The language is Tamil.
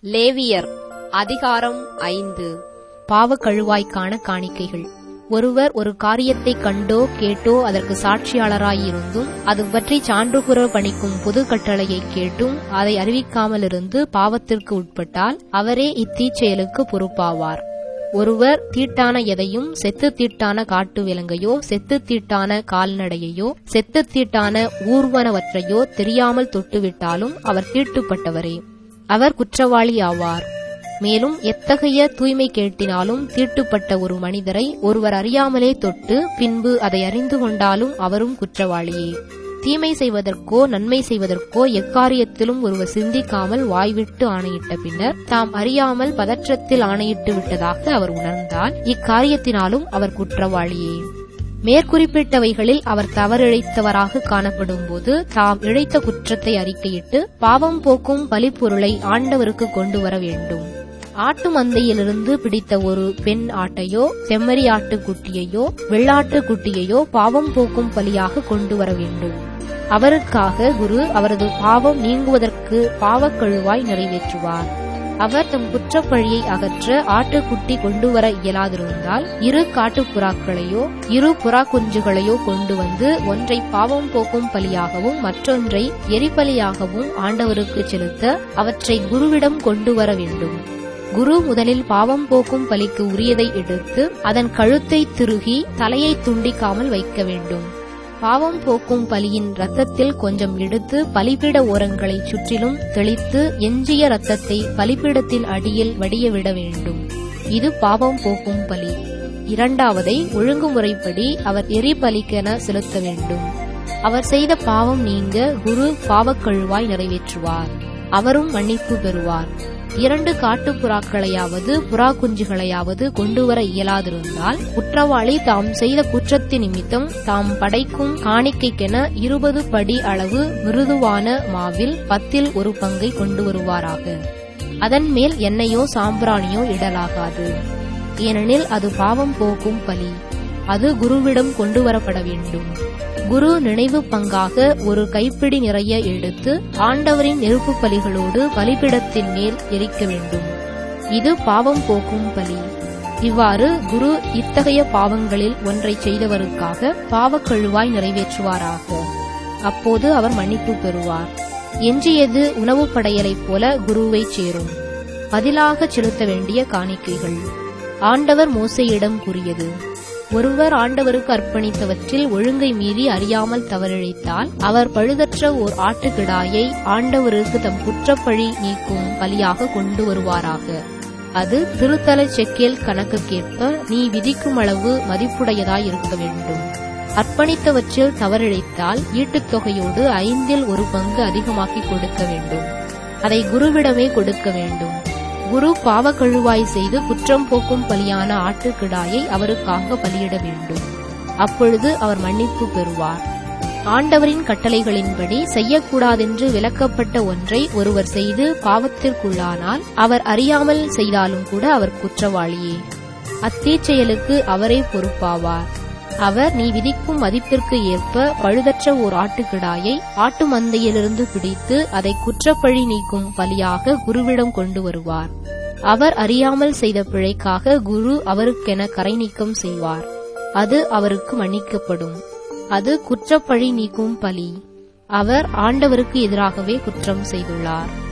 லேவியர் அதிகாரம் ஐந்து பாவ கழுவாய்க்கான காணிக்கைகள் ஒருவர் ஒரு காரியத்தை கண்டோ கேட்டோ அதற்கு சாட்சியாளராயிருந்தும் அது பற்றி சான்று கூற பணிக்கும் பொது கட்டளையை கேட்டும் அதை அறிவிக்காமலிருந்து பாவத்திற்கு உட்பட்டால் அவரே இத்தீச்செயலுக்கு பொறுப்பாவார் ஒருவர் தீட்டான எதையும் செத்து தீட்டான காட்டு விலங்கையோ செத்து தீட்டான கால்நடையையோ செத்து தீட்டான ஊர்வனவற்றையோ தெரியாமல் தொட்டுவிட்டாலும் அவர் தீட்டுப்பட்டவரே அவர் குற்றவாளி ஆவார் மேலும் எத்தகைய தூய்மை கேட்டினாலும் தீட்டுப்பட்ட ஒரு மனிதரை ஒருவர் அறியாமலே தொட்டு பின்பு அதை அறிந்து கொண்டாலும் அவரும் குற்றவாளியே தீமை செய்வதற்கோ நன்மை செய்வதற்கோ எக்காரியத்திலும் ஒருவர் சிந்திக்காமல் வாய்விட்டு ஆணையிட்ட பின்னர் தாம் அறியாமல் பதற்றத்தில் ஆணையிட்டு விட்டதாக அவர் உணர்ந்தால் இக்காரியத்தினாலும் அவர் குற்றவாளியே மேற்குறிப்பிட்டவைகளில் அவர் தவறிழைத்தவராக காணப்படும் போது தாம் இழைத்த குற்றத்தை அறிக்கையிட்டு பாவம் போக்கும் பலிப்பொருளை ஆண்டவருக்கு கொண்டு வர வேண்டும் ஆட்டு மந்தையிலிருந்து பிடித்த ஒரு பெண் ஆட்டையோ செம்மறி ஆட்டுக்குட்டியையோ வெள்ளாட்டு குட்டியையோ பாவம் போக்கும் பலியாக கொண்டு வர வேண்டும் அவருக்காக குரு அவரது பாவம் நீங்குவதற்கு பாவக்கழுவாய் நிறைவேற்றுவார் அவர் தம் குற்றப்பழியை அகற்ற ஆட்டுக்குட்டி கொண்டு வர இயலாதிருந்தால் இரு காட்டுப்புறாக்களையோ இரு புறா குஞ்சுகளையோ கொண்டு வந்து ஒன்றை பாவம் போக்கும் பலியாகவும் மற்றொன்றை எரிபலியாகவும் ஆண்டவருக்கு செலுத்த அவற்றை குருவிடம் கொண்டு வர வேண்டும் குரு முதலில் பாவம் போக்கும் பலிக்கு உரியதை எடுத்து அதன் கழுத்தை திருகி தலையை துண்டிக்காமல் வைக்க வேண்டும் பாவம் போக்கும் பலியின் ரத்தத்தில் கொஞ்சம் எடுத்து பலிபீட ஓரங்களை சுற்றிலும் தெளித்து எஞ்சிய ரத்தத்தை பலிபீடத்தின் அடியில் வடிய விட வேண்டும் இது பாவம் போக்கும் பலி இரண்டாவதை ஒழுங்குமுறைப்படி அவர் எரி பலிக்கென செலுத்த வேண்டும் அவர் செய்த பாவம் நீங்க குரு பாவக்கழுவாய் நிறைவேற்றுவார் அவரும் மன்னிப்பு பெறுவார் இரண்டு காட்டுப்புறாக்களையாவது புறா குஞ்சுகளையாவது கொண்டுவர இயலாதிருந்தால் குற்றவாளி தாம் செய்த குற்றத்தின் நிமித்தம் தாம் படைக்கும் காணிக்கைக்கென இருபது படி அளவு மிருதுவான மாவில் பத்தில் ஒரு பங்கை கொண்டு வருவாராக அதன் மேல் எண்ணெயோ சாம்பிராணியோ இடலாகாது ஏனெனில் அது பாவம் போக்கும் பலி அது குருவிடம் கொண்டு வரப்பட வேண்டும் குரு நினைவு பங்காக ஒரு கைப்பிடி நிறைய எடுத்து ஆண்டவரின் நெருப்பு பலிகளோடு பலிபிடத்தின் மேல் எரிக்க வேண்டும் இது பாவம் போக்கும் பலி இவ்வாறு குரு இத்தகைய பாவங்களில் ஒன்றை செய்தவருக்காக பாவக்கழுவாய் நிறைவேற்றுவாராக அப்போது அவர் மன்னிப்பு பெறுவார் எஞ்சியது உணவு படையலைப் போல குருவை சேரும் பதிலாக செலுத்த வேண்டிய காணிக்கைகள் ஆண்டவர் மோசையிடம் கூறியது ஒருவர் ஆண்டவருக்கு அர்ப்பணித்தவற்றில் ஒழுங்கை மீறி அறியாமல் தவறிழைத்தால் அவர் பழுதற்ற ஓர் ஆட்டுக்கிடாயை ஆண்டவருக்கு தம் குற்றப்பழி நீக்கும் பலியாக கொண்டு வருவாராக அது திருத்தல செக்கேல் கணக்குக்கேற்ப நீ விதிக்கும் அளவு மதிப்புடையதாய் இருக்க வேண்டும் அர்ப்பணித்தவற்றில் தவறிழைத்தால் ஈட்டுத் தொகையோடு ஐந்தில் ஒரு பங்கு அதிகமாக்கி கொடுக்க வேண்டும் அதை குருவிடமே கொடுக்க வேண்டும் குரு பாவ கழுவாய் செய்து குற்றம் போக்கும் பலியான ஆட்டுக்கிடாயை அவருக்காக பலியிட வேண்டும் அப்பொழுது அவர் மன்னிப்பு பெறுவார் ஆண்டவரின் கட்டளைகளின்படி செய்யக்கூடாதென்று விலக்கப்பட்ட ஒன்றை ஒருவர் செய்து பாவத்திற்குள்ளானால் அவர் அறியாமல் செய்தாலும் கூட அவர் குற்றவாளியே அத்தீச்செயலுக்கு அவரே பொறுப்பாவார் அவர் நீ விதிக்கும் மதிப்பிற்கு ஏற்ப பழுதற்ற ஓர் ஆட்டுக்கிடாயை ஆட்டு மந்தையிலிருந்து பிடித்து அதை குற்றப்பழி நீக்கும் பலியாக குருவிடம் கொண்டு வருவார் அவர் அறியாமல் செய்த பிழைக்காக குரு அவருக்கென கரை நீக்கம் செய்வார் அது அவருக்கு மன்னிக்கப்படும் அது குற்றப்பழி நீக்கும் பலி அவர் ஆண்டவருக்கு எதிராகவே குற்றம் செய்துள்ளார்